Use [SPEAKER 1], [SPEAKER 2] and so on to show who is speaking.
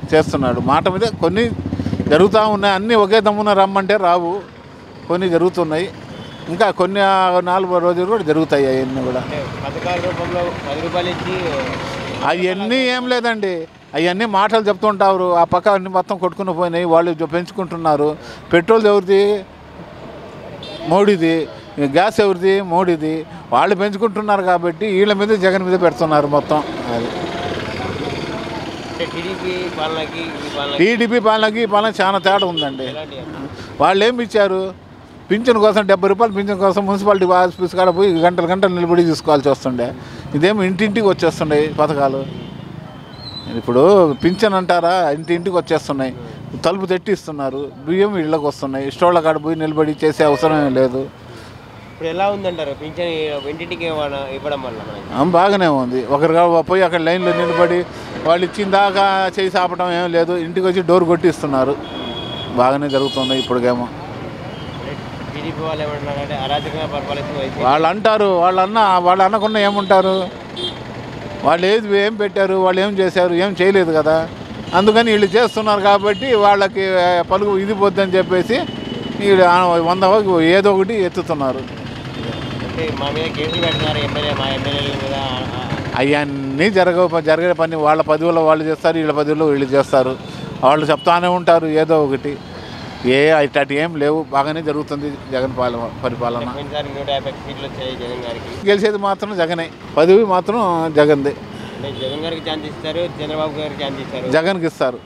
[SPEAKER 1] చేస్తున్నాడు మాట మీద కొన్ని జరుగుతూ ఉన్నాయి అన్నీ ఒకే దమ్మున రమ్మంటే రావు కొన్ని జరుగుతున్నాయి ఇంకా కొన్ని ఆ నాలుగు రోజులు కూడా జరుగుతాయి అవన్నీ కూడా
[SPEAKER 2] అంటే పథకాల రూపంలో పది రూపాయలు ఇచ్చి
[SPEAKER 1] అవన్నీ ఏం లేదండి అవన్నీ మాటలు చెప్తుంటారు ఆ పక్క అన్ని మొత్తం కొట్టుకుని పోయినాయి వాళ్ళు జ- పెంచుకుంటున్నారు పెట్రోల్ ఎవరిది మోడీది గ్యాస్ ఎవరిది మోడీది వాళ్ళు పెంచుకుంటున్నారు కాబట్టి వీళ్ళ మీద జగన్ మీద పెడుతున్నారు మొత్తం అది
[SPEAKER 2] అంటే టీడీపీ పాలనకి ఈ పాలనకి
[SPEAKER 1] టీడీపీ పాలనకి ఈ పాలన చాలా తేడా ఉందండి
[SPEAKER 2] ఎలాంటి
[SPEAKER 1] వాళ్ళు ఏమి ఇచ్చారు పింఛన్ కోసం డెబ్బై రూపాయలు పింఛన్ కోసం మున్సిపాలిటీ ఆఫీస్ కాడ పోయి గంటలు గంటలు నిలబడి తీసుకోవాల్సి వస్తుండే ఇదేమో ఇంటింటికి వచ్చేస్తుండే ఈ పథకాలు ఇప్పుడు పింఛన్ అంటారా ఇంటింటికి వచ్చేస్తున్నాయి తలుపు తెట్టి ఇస్తున్నారు బియ్యం ఇళ్ళకి వస్తున్నాయి ఇష్టోళ్ళ కాడ పోయి నిలబడి చేసే అవసరం ఏం లేదు
[SPEAKER 2] ఇప్పుడు ఎలా ఉందంటారు పింఛన్ ఇంటింటికి ఏమైనా ఇవ్వడం వల్ల మనకి
[SPEAKER 1] ఆ, బాగానే ఉంది ఒకరు కా- పోయి అక్కడ లైన్లో నిలబడి వాళ్ళు ఇచ్చిన దాకా చేసి ఆపడం ఏం లేదు ఇంటికి వచ్చి డోర్ కొట్టిస్తున్నారు బాగానే జరుగుతుంది ఇప్పటికేమో
[SPEAKER 2] టీడీపీ వాళ్ళు ఏమంటున్నారంటే అరాచకంగా పరిపాలిస్తున్న వైసీపీ
[SPEAKER 1] వాళ్ళు అంటారు వాళ్ళు అన్న వాళ్ళు అనకుండా ఏముంటారు వాళ్ళు ఏది ఏం పెట్టారు వాళ్ళు ఏం చేశారు ఏం చేయలేదు కదా అందుకని వీళ్ళు చేస్తున్నారు కాబట్టి వాళ్ళకి ఆ, పలుకు ఇది పోద్దని చెప్పేసి వీళ్ళు ఆ, వంద వరకు ఏదో ఒకటి ఎత్తుతున్నారు
[SPEAKER 2] అంటే మా మీద కేసులు పెడుతున్నారు ఎమ్మెల్యే మా ఎమ్మెల్యేల మీద ఆ, ఆ,
[SPEAKER 1] అవన్నీ జరగ జరిగే పని వాళ్ళ పదవిలో వాళ్ళు చేస్తారు వీళ్ళ పదవిలో వీళ్ళు చేస్తారు వాళ్ళు చెప్తానే ఉంటారు ఏదో ఒకటి ఏ అటు ఏం లేవు బాగానే జరుగుతుంది జగన్ పాలన పరిపాలన
[SPEAKER 2] పోయినసారి నూట యాభై సీట్లు వచ్చాయి జగన్ గారికి
[SPEAKER 1] గెలిచేది మాత్రం జగనే పదవి మాత్రం జగన్ది
[SPEAKER 2] అంటే జగన్ గారికి ఛాన్స్ ఇస్తారు చంద్రబాబు గారికి ఛాన్స్ ఇస్తారు
[SPEAKER 1] జగన్కి ఇస్తారు